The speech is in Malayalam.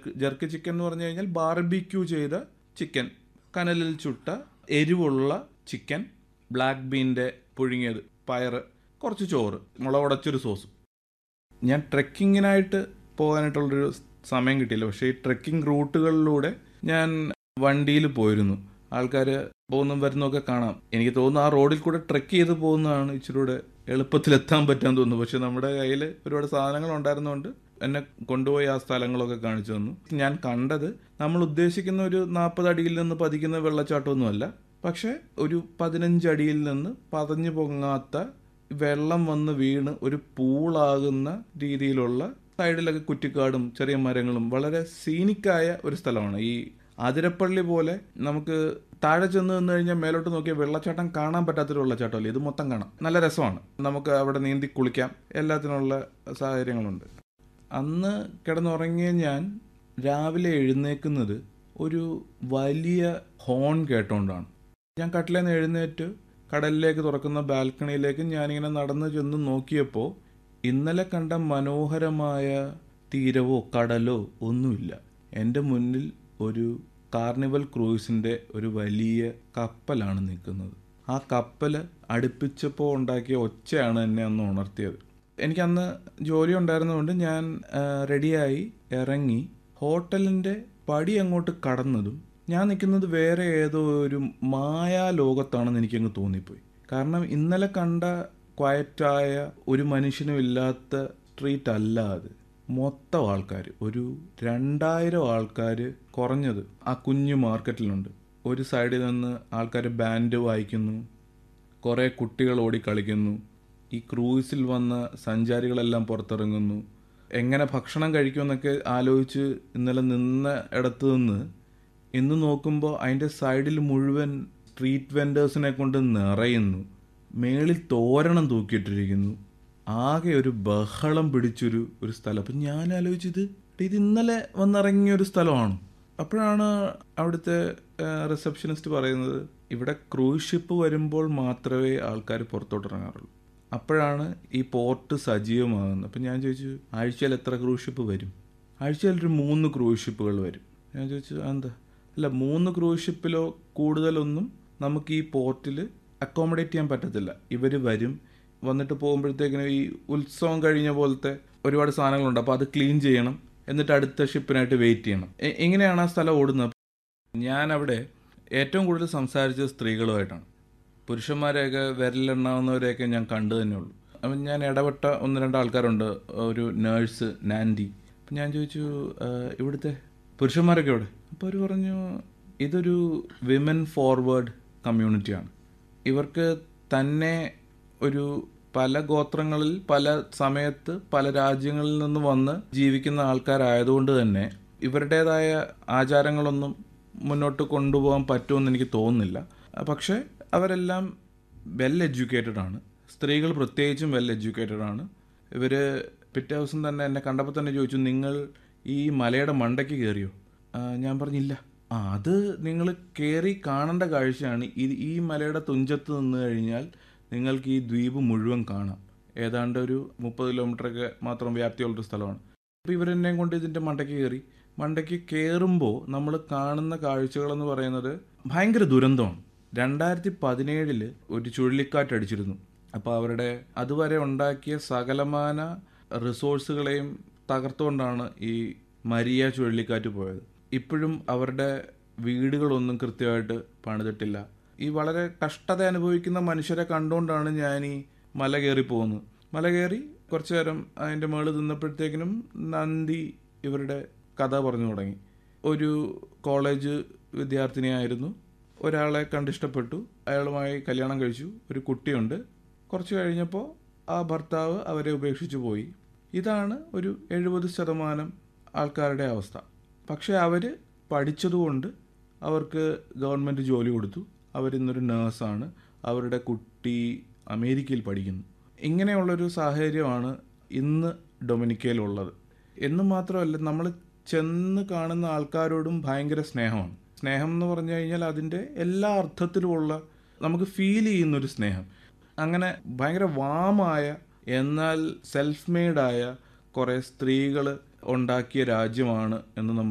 ജർക്ക് ചിക്കൻ എന്ന് പറഞ്ഞു കഴിഞ്ഞാൽ ബാർബിക്യൂ ചെയ്ത ചിക്കൻ കനലിൽ ചുട്ട എരിവുള്ള ചിക്കൻ ബ്ലാക്ക് ബീൻ്റെ പുഴുങ്ങിയത് പയറ് കുറച്ച് ചോറ് മുളകുടച്ചൊരു സോസും ഞാൻ ട്രെക്കിങ്ങിനായിട്ട് പോകാനായിട്ടുള്ളൊരു സമയം കിട്ടിയില്ല പക്ഷേ ഈ ട്രെക്കിംഗ് റൂട്ടുകളിലൂടെ ഞാൻ വണ്ടിയിൽ പോയിരുന്നു ആൾക്കാർ പോകുന്നതും വരുന്നതൊക്കെ കാണാം എനിക്ക് തോന്നുന്നു ആ റോഡിൽ കൂടെ ട്രെക്ക് ചെയ്ത് പോകുന്നതാണ് ഇച്ചിരി കൂടെ എളുപ്പത്തിൽ എത്താൻ പറ്റാൻ തോന്നുന്നു പക്ഷെ നമ്മുടെ കയ്യിൽ ഒരുപാട് സാധനങ്ങൾ ഉണ്ടായിരുന്നതുകൊണ്ട് എന്നെ കൊണ്ടുപോയി ആ സ്ഥലങ്ങളൊക്കെ കാണിച്ചു തന്നു ഞാൻ കണ്ടത് നമ്മൾ ഉദ്ദേശിക്കുന്ന ഒരു നാൽപ്പത് അടിയിൽ നിന്ന് പതിക്കുന്ന വെള്ളച്ചാട്ടമൊന്നുമല്ല പക്ഷെ ഒരു പതിനഞ്ച് അടിയിൽ നിന്ന് പതഞ്ഞു പൊങ്ങാത്ത വെള്ളം വന്ന് വീണ് ഒരു പൂളാകുന്ന രീതിയിലുള്ള സൈഡിലൊക്കെ കുറ്റിക്കാടും ചെറിയ മരങ്ങളും വളരെ സീനിക്കായ ഒരു സ്ഥലമാണ് ഈ അതിരപ്പള്ളി പോലെ നമുക്ക് താഴെ ചെന്ന് നിന്ന് കഴിഞ്ഞാൽ മേലോട്ട് നോക്കിയാൽ വെള്ളച്ചാട്ടം കാണാൻ പറ്റാത്തൊരു വെള്ളച്ചാട്ടമല്ലേ ഇത് മൊത്തം കാണാം നല്ല രസമാണ് നമുക്ക് അവിടെ നീന്തി കുളിക്കാം എല്ലാത്തിനുള്ള സാഹചര്യങ്ങളുണ്ട് അന്ന് കിടന്നുറങ്ങിയ ഞാൻ രാവിലെ എഴുന്നേക്കുന്നത് ഒരു വലിയ ഹോൺ കേട്ടോണ്ടാണ് ഞാൻ കട്ടിലേന്ന് എഴുന്നേറ്റ് കടലിലേക്ക് തുറക്കുന്ന ബാൽക്കണിയിലേക്ക് ഞാനിങ്ങനെ നടന്നു ചെന്ന് നോക്കിയപ്പോൾ ഇന്നലെ കണ്ട മനോഹരമായ തീരവോ കടലോ ഒന്നുമില്ല എൻ്റെ മുന്നിൽ ഒരു കാർണിവൽ ക്രൂയിസിൻ്റെ ഒരു വലിയ കപ്പലാണ് നിൽക്കുന്നത് ആ കപ്പൽ അടുപ്പിച്ചപ്പോൾ ഉണ്ടാക്കിയ ഒച്ചയാണ് എന്നെ അന്ന് ഉണർത്തിയത് എനിക്കന്ന് ജോലി ഉണ്ടായിരുന്നതുകൊണ്ട് ഞാൻ ആ, റെഡിയായി ഇറങ്ങി ഹോട്ടലിൻ്റെ പടി അങ്ങോട്ട് കടന്നതും ഞാൻ നിൽക്കുന്നത് വേറെ ഏതോ ഒരു മായാ ലോകത്താണെന്ന് എനിക്കങ്ങ് തോന്നിപ്പോയി കാരണം ഇന്നലെ കണ്ട ക്വയറ്റായ ഒരു മനുഷ്യനും ഇല്ലാത്ത സ്ട്രീറ്റ് അല്ല അത് മൊത്തം ആൾക്കാർ ഒരു രണ്ടായിരം ആൾക്കാർ കുറഞ്ഞത് ആ കുഞ്ഞു മാർക്കറ്റിലുണ്ട് ഒരു സൈഡിൽ നിന്ന് ആൾക്കാർ ബാൻഡ് വായിക്കുന്നു കുറേ കുട്ടികൾ ഓടി കളിക്കുന്നു ഈ ക്രൂയിസിൽ വന്ന സഞ്ചാരികളെല്ലാം പുറത്തിറങ്ങുന്നു എങ്ങനെ ഭക്ഷണം കഴിക്കുമെന്നൊക്കെ ആലോചിച്ച് ഇന്നലെ നിന്ന ഇടത്ത് നിന്ന് ഇന്ന് നോക്കുമ്പോൾ അതിൻ്റെ സൈഡിൽ മുഴുവൻ സ്ട്രീറ്റ് വെൻഡേഴ്സിനെ കൊണ്ട് നിറയുന്നു മേളിൽ തോരണം തൂക്കിയിട്ടിരിക്കുന്നു ആകെ ഒരു ബഹളം പിടിച്ചൊരു ഒരു സ്ഥലം അപ്പം ഞാൻ ആലോചിച്ചത് ഇത് ഇന്നലെ വന്നിറങ്ങിയ ഒരു സ്ഥലമാണ് അപ്പോഴാണ് അവിടുത്തെ റിസപ്ഷനിസ്റ്റ് പറയുന്നത് ഇവിടെ ക്രൂസ് ഷിപ്പ് വരുമ്പോൾ മാത്രമേ ആൾക്കാർ പുറത്തോട്ട് ഇറങ്ങാറുള്ളൂ അപ്പോഴാണ് ഈ പോർട്ട് സജീവമാകുന്നത് അപ്പം ഞാൻ ചോദിച്ചു ആഴ്ചയിൽ എത്ര ക്രൂസ് ഷിപ്പ് വരും ആഴ്ചയിൽ ഒരു മൂന്ന് ക്രൂസ് ഷിപ്പുകൾ വരും ഞാൻ ചോദിച്ചു എന്താ അല്ല മൂന്ന് ക്രൂസ് ഷിപ്പിലോ കൂടുതലൊന്നും നമുക്ക് ഈ പോർട്ടിൽ അക്കോമഡേറ്റ് ചെയ്യാൻ പറ്റത്തില്ല ഇവർ വരും വന്നിട്ട് പോകുമ്പോഴത്തേക്കിനും ഈ ഉത്സവം കഴിഞ്ഞ പോലത്തെ ഒരുപാട് സാധനങ്ങളുണ്ട് അപ്പോൾ അത് ക്ലീൻ ചെയ്യണം എന്നിട്ട് അടുത്ത ഷിപ്പിനായിട്ട് വെയിറ്റ് ചെയ്യണം എ- എങ്ങനെയാണ് ആ സ്ഥലം ഓടുന്നത് ഞാൻ അവിടെ ഏറ്റവും കൂടുതൽ സംസാരിച്ചത് സ്ത്രീകളുമായിട്ടാണ് പുരുഷന്മാരെയൊക്കെ വിരലെണ്ണാവുന്നവരെയൊക്കെ ഞാൻ കണ്ടു തന്നെ ഉള്ളൂ അപ്പം ഞാൻ ഇടപെട്ട ഒന്ന് രണ്ട് ആൾക്കാരുണ്ട് ഒരു നേഴ്സ് നാൻഡി അപ്പം ഞാൻ ചോദിച്ചു "ആ, ഇവിടുത്തെ പുരുഷന്മാരൊക്കെ ഇവിടെ അപ്പോൾ അവർ പറഞ്ഞു ഇതൊരു വിമൻ ഫോർവേഡ് കമ്മ്യൂണിറ്റിയാണ് ഇവർക്ക് തന്നെ ഒരു പല ഗോത്രങ്ങളിൽ പല സമയത്ത് പല രാജ്യങ്ങളിൽ നിന്ന് വന്ന് ജീവിക്കുന്ന ആൾക്കാരായതുകൊണ്ട് തന്നെ ഇവരുടേതായ ആചാരങ്ങളൊന്നും മുന്നോട്ട് കൊണ്ടുപോകാൻ പറ്റുമെന്ന് എനിക്ക് തോന്നുന്നില്ല പക്ഷേ അവരെല്ലാം വെൽ എഡ്യൂക്കേറ്റഡ് ആണ് സ്ത്രീകൾ പ്രത്യേകിച്ചും വെൽ എഡ്യൂക്കേറ്റഡ് ആണ് ഇവർ പിറ്റേ ദിവസം തന്നെ എന്നെ കണ്ടപ്പോൾ തന്നെ ചോദിച്ചു നിങ്ങൾ ഈ മലയുടെ മണ്ടയ്ക്ക് കയറിയോ ആ, ഞാൻ പറഞ്ഞില്ല ആ അത് നിങ്ങൾ കയറി കാണേണ്ട കാഴ്ചയാണ് ഈ ഈ മലയുടെ തുഞ്ചത്ത് നിന്ന് കഴിഞ്ഞാൽ നിങ്ങൾക്ക് ഈ ദ്വീപ് മുഴുവൻ കാണാം ഏതാണ്ട് ഒരു മുപ്പത് കിലോമീറ്ററൊക്കെ മാത്രം വ്യാപ്തിയുള്ളൊരു സ്ഥലമാണ് അപ്പോൾ ഇവരെന്നെയും കൊണ്ട് ഇതിൻ്റെ മണ്ടയ്ക്ക് കയറി മണ്ടയ്ക്ക് കയറുമ്പോൾ നമ്മൾ കാണുന്ന കാഴ്ചകളെന്ന് പറയുന്നത് ഭയങ്കര ദുരന്തമാണ് രണ്ടായിരത്തി പതിനേഴില് ഒരു ചുഴലിക്കാറ്റ് അടിച്ചിരുന്നു അപ്പോൾ അവരുടെ അതുവരെ ഉണ്ടാക്കിയ സകലമാന റിസോഴ്സുകളെയും തകർത്തുകൊണ്ടാണ് ഈ മരിയ ചുഴലിക്കാറ്റ് പോയത് ഇപ്പോഴും അവരുടെ വീടുകളൊന്നും കൃത്യമായിട്ട് പണിതിട്ടില്ല ഈ വളരെ കഷ്ടത അനുഭവിക്കുന്ന മനുഷ്യരെ കണ്ടുകൊണ്ടാണ് ഞാൻ ഈ മല കയറി പോകുന്നത് മല കയറി കുറച്ചു നേരം അതിൻ്റെ മുകളിൽ നിന്നപ്പോഴത്തേക്കിനും നന്ദി ഇവരുടെ കഥ പറഞ്ഞു തുടങ്ങി ഒരു കോളേജ് വിദ്യാർത്ഥിനിയായിരുന്നു ഒരാളെ കണ്ടിഷ്ടപ്പെട്ടു അയാളുമായി കല്യാണം കഴിച്ചു ഒരു കുട്ടിയുണ്ട് കുറച്ച് കഴിഞ്ഞപ്പോൾ ആ ഭർത്താവ് അവരെ ഉപേക്ഷിച്ചു പോയി ഇതാണ് ഒരു എഴുപത് ശതമാനം ആൾക്കാരുടെ അവസ്ഥ പക്ഷേ അവർ പഠിച്ചതുകൊണ്ട് അവർക്ക് ഗവൺമെൻറ് ജോലി കൊടുത്തു അവരിന്നൊരു നേഴ്സാണ് അവരുടെ കുട്ടി അമേരിക്കയിൽ പഠിക്കുന്നു ഇങ്ങനെയുള്ളൊരു സാഹചര്യമാണ് ഇന്ന് ഡൊമിനിക്കയിലുള്ളത് എന്ന് മാത്രമല്ല നമ്മൾ ചെന്ന് കാണുന്ന ആൾക്കാരോടും ഭയങ്കര സ്നേഹമാണ് സ്നേഹം എന്ന് പറഞ്ഞു കഴിഞ്ഞാൽ അതിൻ്റെ എല്ലാ അർത്ഥത്തിലുമുള്ള നമുക്ക് ഫീൽ ചെയ്യുന്നൊരു സ്നേഹം അങ്ങനെ ഭയങ്കര വാമായ എന്നാൽ സെൽഫ് മെയ്ഡായ കുറേ സ്ത്രീകൾ ഉണ്ടാക്കിയ രാജ്യമാണ് എന്ന് നമുക്ക്